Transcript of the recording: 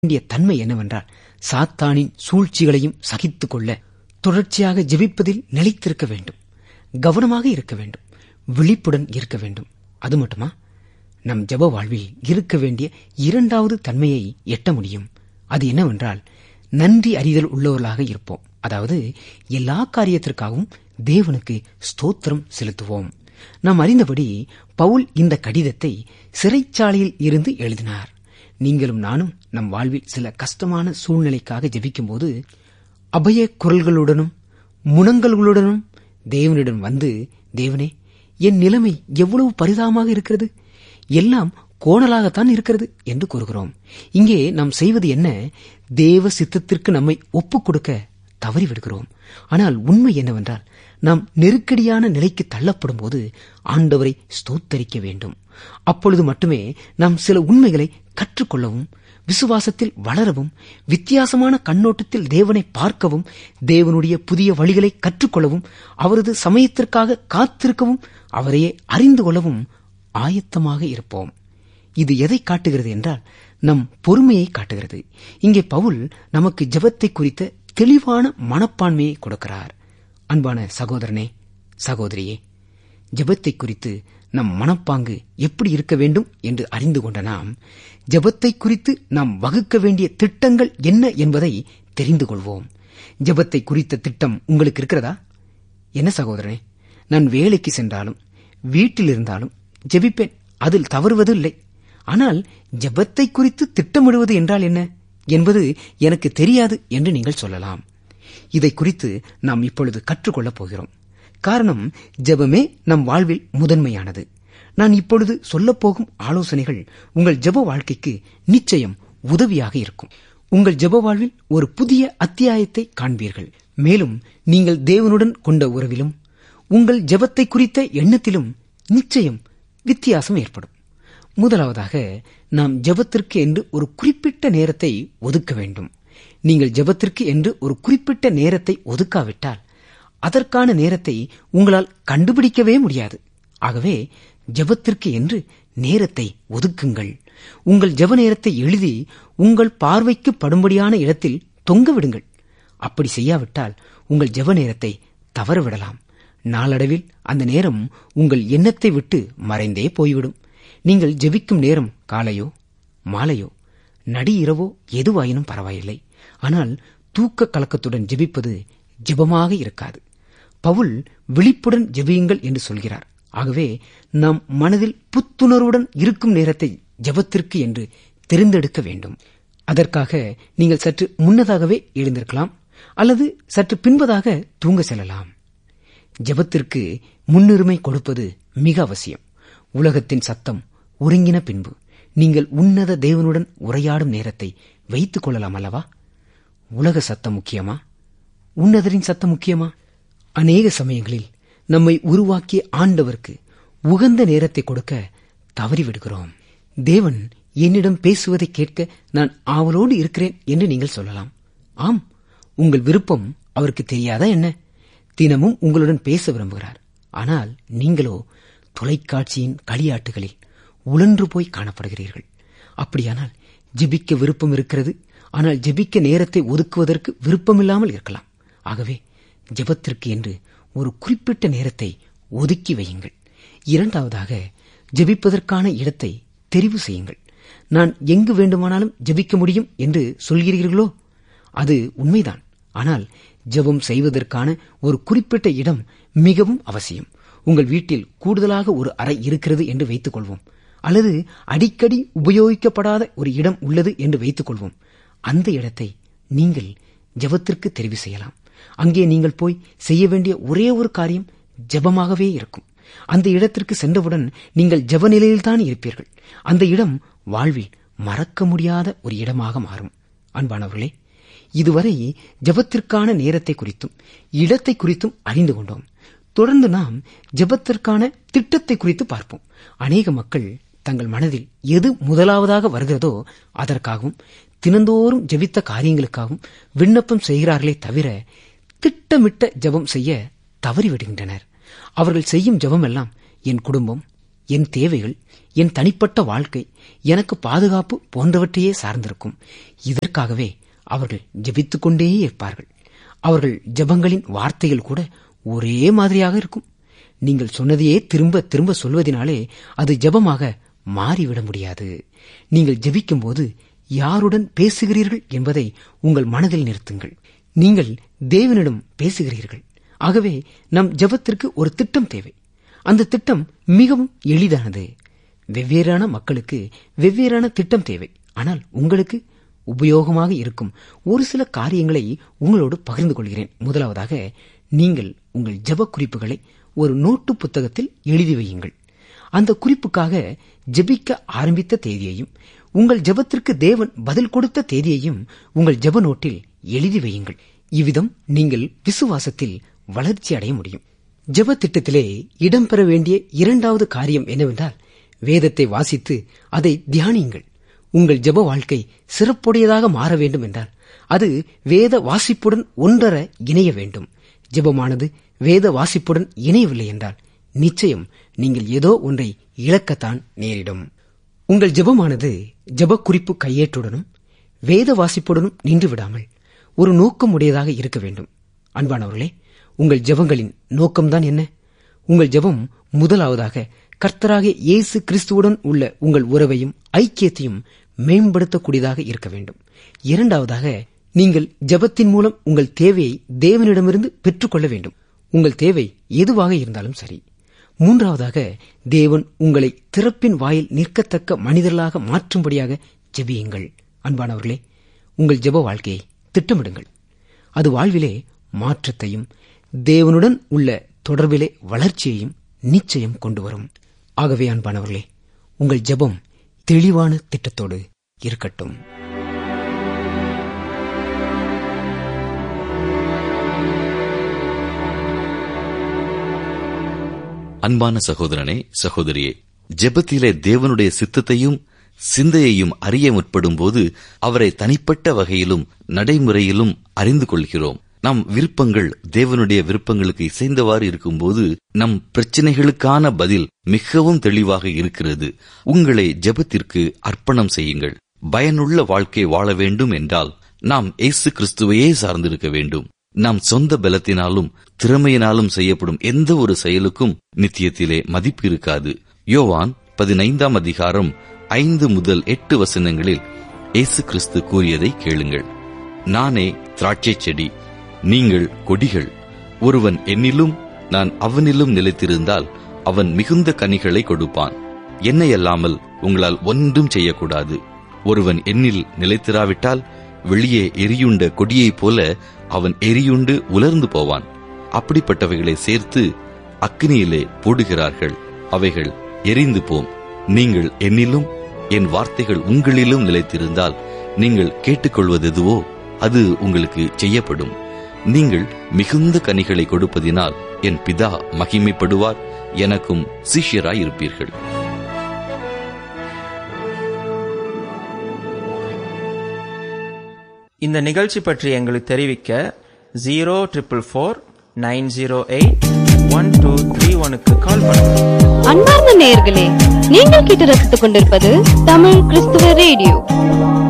வேண்டிய தன்மை என்னவென்றால் சாத்தானின் சூழ்ச்சிகளையும் சகித்துக் கொள்ள தொடர்ச்சியாக ஜெபிப்பதில் நிலைத்திருக்க வேண்டும் கவனமாக இருக்க வேண்டும் விழிப்புடன் இருக்க வேண்டும் அது மட்டுமா நம் ஜெப வாழ்வில் இருக்க வேண்டிய இரண்டாவது தன்மையை எட்ட முடியும் அது என்னவென்றால் நன்றி அறிதல் உள்ளவர்களாக இருப்போம் அதாவது எல்லா காரியத்திற்காகவும் தேவனுக்கு ஸ்தோத்திரம் செலுத்துவோம் நாம் அறிந்தபடி பவுல் இந்த கடிதத்தை சிறைச்சாலையில் இருந்து எழுதினார் நீங்களும் நானும் நம் வாழ்வில் சில கஷ்டமான சூழ்நிலைக்காக ஜெபிக்கும்போது அபய குரல்களுடனும் முனங்கல்களுடனும் தேவனிடம் வந்து தேவனே என் நிலைமை எவ்வளவு பரிதாபமாக இருக்கிறது எல்லாம் கோணலாகத்தான் இருக்கிறது என்று கூறுகிறோம் இங்கே நாம் செய்வது என்ன தேவ சித்தத்திற்கு நம்மை ஒப்புக் கொடுக்க தவறிவிடுகிறோம் ஆனால் உண்மை என்னவென்றால் நாம் நெருக்கடியான நிலைக்கு தள்ளப்படும் போது ஆண்டவரை ஸ்தோத்தரிக்க வேண்டும் அப்பொழுது மட்டுமே நாம் சில உண்மைகளை கற்றுக்கொள்ளவும் விசுவாசத்தில் வளரவும் வித்தியாசமான கண்ணோட்டத்தில் தேவனை பார்க்கவும் தேவனுடைய புதிய வழிகளை கற்றுக்கொள்ளவும் அவரது சமயத்திற்காக காத்திருக்கவும் அவரையே அறிந்து கொள்ளவும் ஆயத்தமாக இருப்போம் இது எதை காட்டுகிறது என்றால் நம் பொறுமையை காட்டுகிறது இங்கே பவுல் நமக்கு ஜெபத்தை குறித்த தெளிவான மனப்பான்மையை கொடுக்கிறார் அன்பான சகோதரனே சகோதரியே ஜெபத்தை குறித்து நம் மனப்பாங்கு எப்படி இருக்க வேண்டும் என்று அறிந்து கொண்ட நாம் ஜெபத்தை குறித்து நாம் வகுக்க வேண்டிய திட்டங்கள் என்ன என்பதை தெரிந்து கொள்வோம் ஜெபத்தை குறித்த திட்டம் உங்களுக்கு இருக்கிறதா என்ன சகோதரனே நான் வேலைக்கு சென்றாலும் வீட்டில் இருந்தாலும் ஜெபிப்பேன் அதில் தவறுவது இல்லை ஆனால் ஜெபத்தை குறித்து திட்டமிடுவது என்றால் என்ன என்பது எனக்கு தெரியாது என்று நீங்கள் சொல்லலாம் இதை குறித்து நாம் இப்பொழுது கற்றுக்கொள்ளப் போகிறோம் காரணம் ஜெபமே நம் வாழ்வில் முதன்மையானது நான் இப்பொழுது சொல்லப்போகும் ஆலோசனைகள் உங்கள் ஜெப வாழ்க்கைக்கு நிச்சயம் உதவியாக இருக்கும் உங்கள் ஜெப வாழ்வில் ஒரு புதிய அத்தியாயத்தை காண்பீர்கள் மேலும் நீங்கள் தேவனுடன் கொண்ட உறவிலும் உங்கள் ஜெபத்தை குறித்த எண்ணத்திலும் நிச்சயம் வித்தியாசம் ஏற்படும் முதலாவதாக நாம் ஜெபத்திற்கு என்று ஒரு குறிப்பிட்ட நேரத்தை ஒதுக்க வேண்டும் நீங்கள் ஜெபத்திற்கு என்று ஒரு குறிப்பிட்ட நேரத்தை ஒதுக்காவிட்டால் அதற்கான நேரத்தை உங்களால் கண்டுபிடிக்கவே முடியாது ஆகவே ஜெபத்திற்கு என்று நேரத்தை ஒதுக்குங்கள் உங்கள் ஜெப நேரத்தை எழுதி உங்கள் பார்வைக்கு படும்படியான இடத்தில் தொங்க விடுங்கள் அப்படி செய்யாவிட்டால் உங்கள் ஜெப நேரத்தை தவறவிடலாம் நாளடைவில் அந்த நேரம் உங்கள் எண்ணத்தை விட்டு மறைந்தே போய்விடும் நீங்கள் ஜெபிக்கும் நேரம் காலையோ மாலையோ நடி இரவோ எதுவாயினும் பரவாயில்லை ஆனால் தூக்க கலக்கத்துடன் ஜெபிப்பது ஜெபமாக இருக்காது பவுல் விழிப்புடன் ஜெபியுங்கள் என்று சொல்கிறார் ஆகவே நாம் மனதில் புத்துணர்வுடன் இருக்கும் நேரத்தை ஜெபத்திற்கு என்று தெரிந்தெடுக்க வேண்டும் அதற்காக நீங்கள் சற்று முன்னதாகவே எழுந்திருக்கலாம் அல்லது சற்று பின்பதாக தூங்க செல்லலாம் ஜெபத்திற்கு முன்னுரிமை கொடுப்பது மிக அவசியம் உலகத்தின் சத்தம் ஒருங்கின பின்பு நீங்கள் உன்னத தேவனுடன் உரையாடும் நேரத்தை வைத்துக் கொள்ளலாம் அல்லவா உலக சத்தம் முக்கியமா உன்னதரின் சத்தம் முக்கியமா அநேக சமயங்களில் நம்மை உருவாக்கிய ஆண்டவருக்கு உகந்த நேரத்தை கொடுக்க தவறிவிடுகிறோம் தேவன் என்னிடம் பேசுவதை கேட்க நான் ஆவலோடு இருக்கிறேன் என்று நீங்கள் சொல்லலாம் ஆம் உங்கள் விருப்பம் அவருக்கு தெரியாதா என்ன தினமும் உங்களுடன் பேச விரும்புகிறார் ஆனால் நீங்களோ தொலைக்காட்சியின் களியாட்டுகளில் உழன்று போய் காணப்படுகிறீர்கள் அப்படியானால் ஜெபிக்க விருப்பம் இருக்கிறது ஆனால் ஜெபிக்க நேரத்தை ஒதுக்குவதற்கு விருப்பமில்லாமல் இருக்கலாம் ஆகவே ஜெபத்திற்கு என்று ஒரு குறிப்பிட்ட நேரத்தை ஒதுக்கி வையுங்கள் இரண்டாவதாக ஜெபிப்பதற்கான இடத்தை தெரிவு செய்யுங்கள் நான் எங்கு வேண்டுமானாலும் ஜெபிக்க முடியும் என்று சொல்கிறீர்களோ அது உண்மைதான் ஆனால் ஜெபம் செய்வதற்கான ஒரு குறிப்பிட்ட இடம் மிகவும் அவசியம் உங்கள் வீட்டில் கூடுதலாக ஒரு அறை இருக்கிறது என்று வைத்துக் கொள்வோம் அல்லது அடிக்கடி உபயோகிக்கப்படாத ஒரு இடம் உள்ளது என்று வைத்துக் கொள்வோம் அந்த இடத்தை நீங்கள் ஜெபத்திற்கு தெரிவு செய்யலாம் அங்கே நீங்கள் போய் செய்ய வேண்டிய ஒரே ஒரு காரியம் ஜெபமாகவே இருக்கும் அந்த இடத்திற்கு சென்றவுடன் நீங்கள் ஜெப நிலையில்தான் இருப்பீர்கள் அந்த இடம் வாழ்வில் மறக்க முடியாத ஒரு இடமாக மாறும் அன்பானவர்களே இதுவரை ஜெபத்திற்கான நேரத்தை குறித்தும் இடத்தை குறித்தும் அறிந்து கொண்டோம் தொடர்ந்து நாம் ஜெபத்திற்கான திட்டத்தை குறித்து பார்ப்போம் அநேக மக்கள் தங்கள் மனதில் எது முதலாவதாக வருகிறதோ அதற்காகவும் தினந்தோறும் ஜெபித்த காரியங்களுக்காகவும் விண்ணப்பம் செய்கிறார்களே தவிர திட்டமிட்ட ஜெபம் செய்ய தவறிவிடுகின்றனர் அவர்கள் செய்யும் ஜெபம் எல்லாம் என் குடும்பம் என் தேவைகள் என் தனிப்பட்ட வாழ்க்கை எனக்கு பாதுகாப்பு போன்றவற்றையே சார்ந்திருக்கும் இதற்காகவே அவர்கள் ஜெபித்துக் கொண்டே இருப்பார்கள் அவர்கள் ஜெபங்களின் வார்த்தைகள் கூட ஒரே மாதிரியாக இருக்கும் நீங்கள் சொன்னதையே திரும்ப திரும்ப சொல்வதினாலே அது ஜெபமாக மாறிவிட முடியாது நீங்கள் ஜெபிக்கும்போது யாருடன் பேசுகிறீர்கள் என்பதை உங்கள் மனதில் நிறுத்துங்கள் நீங்கள் தேவனிடம் பேசுகிறீர்கள் ஆகவே நம் ஜெபத்திற்கு ஒரு திட்டம் தேவை அந்த திட்டம் மிகவும் எளிதானது வெவ்வேறான மக்களுக்கு வெவ்வேறான திட்டம் தேவை ஆனால் உங்களுக்கு உபயோகமாக இருக்கும் ஒரு சில காரியங்களை உங்களோடு பகிர்ந்து கொள்கிறேன் முதலாவதாக நீங்கள் உங்கள் ஜெப குறிப்புகளை ஒரு நோட்டு புத்தகத்தில் எழுதி வையுங்கள் அந்த குறிப்புக்காக ஜெபிக்க ஆரம்பித்த தேதியையும் உங்கள் ஜெபத்திற்கு தேவன் பதில் கொடுத்த தேதியையும் உங்கள் ஜெப நோட்டில் எழுதி வையுங்கள் இவ்விதம் நீங்கள் விசுவாசத்தில் வளர்ச்சி அடைய முடியும் ஜெப திட்டத்திலே இடம்பெற வேண்டிய இரண்டாவது காரியம் என்னவென்றால் வேதத்தை வாசித்து அதை தியானியுங்கள் உங்கள் ஜெப வாழ்க்கை சிறப்புடையதாக மாற வேண்டும் என்றால் அது வேத வாசிப்புடன் ஒன்றர இணைய வேண்டும் ஜெபமானது வேத வாசிப்புடன் இணையவில்லை என்றால் நிச்சயம் நீங்கள் ஏதோ ஒன்றை இழக்கத்தான் நேரிடும் உங்கள் ஜெபமானது ஜெப குறிப்பு கையேற்றுடனும் வேத வாசிப்புடனும் நின்று விடாமல் ஒரு நோக்கம் உடையதாக இருக்க வேண்டும் அன்பானவர்களே உங்கள் ஜெபங்களின் நோக்கம்தான் என்ன உங்கள் ஜெபம் முதலாவதாக கர்த்தராகிய இயேசு கிறிஸ்துவுடன் உள்ள உங்கள் உறவையும் ஐக்கியத்தையும் மேம்படுத்தக்கூடியதாக இருக்க வேண்டும் இரண்டாவதாக நீங்கள் ஜெபத்தின் மூலம் உங்கள் தேவையை தேவனிடமிருந்து பெற்றுக்கொள்ள வேண்டும் உங்கள் தேவை எதுவாக இருந்தாலும் சரி மூன்றாவதாக தேவன் உங்களை திறப்பின் வாயில் நிற்கத்தக்க மனிதர்களாக மாற்றும்படியாக ஜெபியுங்கள் அன்பானவர்களே உங்கள் ஜெப வாழ்க்கையை திட்டமிடுங்கள் அது வாழ்விலே மாற்றத்தையும் தேவனுடன் உள்ள தொடர்பிலே வளர்ச்சியையும் நிச்சயம் கொண்டு வரும் ஆகவே அன்பானவர்களே உங்கள் ஜெபம் தெளிவான திட்டத்தோடு இருக்கட்டும் அன்பான சகோதரனே சகோதரியே ஜெபத்திலே தேவனுடைய சித்தத்தையும் சிந்தையையும் அறிய முற்படும் போது அவரை தனிப்பட்ட வகையிலும் நடைமுறையிலும் அறிந்து கொள்கிறோம் நம் விருப்பங்கள் தேவனுடைய விருப்பங்களுக்கு இசைந்தவாறு இருக்கும்போது நம் பிரச்சனைகளுக்கான பதில் மிகவும் தெளிவாக இருக்கிறது உங்களை ஜெபத்திற்கு அர்ப்பணம் செய்யுங்கள் பயனுள்ள வாழ்க்கை வாழ வேண்டும் என்றால் நாம் இயேசு கிறிஸ்துவையே சார்ந்திருக்க வேண்டும் நாம் சொந்த பலத்தினாலும் திறமையினாலும் செய்யப்படும் எந்த ஒரு செயலுக்கும் நித்தியத்திலே மதிப்பு இருக்காது யோவான் பதினைந்தாம் அதிகாரம் ஐந்து முதல் எட்டு வசனங்களில் இயேசு கிறிஸ்து கூறியதை கேளுங்கள் நானே திராட்சை செடி நீங்கள் கொடிகள் ஒருவன் என்னிலும் நான் அவனிலும் நிலைத்திருந்தால் அவன் மிகுந்த கனிகளை கொடுப்பான் என்னை அல்லாமல் உங்களால் ஒன்றும் செய்யக்கூடாது ஒருவன் என்னில் நிலைத்திராவிட்டால் வெளியே எரியுண்ட கொடியைப் போல அவன் எரியுண்டு உலர்ந்து போவான் அப்படிப்பட்டவைகளை சேர்த்து அக்னியிலே போடுகிறார்கள் அவைகள் எரிந்து போம் நீங்கள் என்னிலும் என் வார்த்தைகள் உங்களிலும் நிலைத்திருந்தால் நீங்கள் கேட்டுக்கொள்வதெதுவோ அது உங்களுக்கு செய்யப்படும் நீங்கள் மிகுந்த கனிகளை கொடுப்பதினால் என் பிதா மகிமைப்படுவார் எனக்கும் சிஷ்யராய் இருப்பீர்கள் இந்த நிகழ்ச்சி பற்றி எங்களுக்கு தெரிவிக்க zero triple four nine zero eight one two three ஒனுக்கு கால் பண்ணுங்க அன்பார்ந்த நேயர்களே நீங்கள் கேட்டு ரசித்துக் கொண்டிருப்பது தமிழ் கிறிஸ்துவ ரேடியோ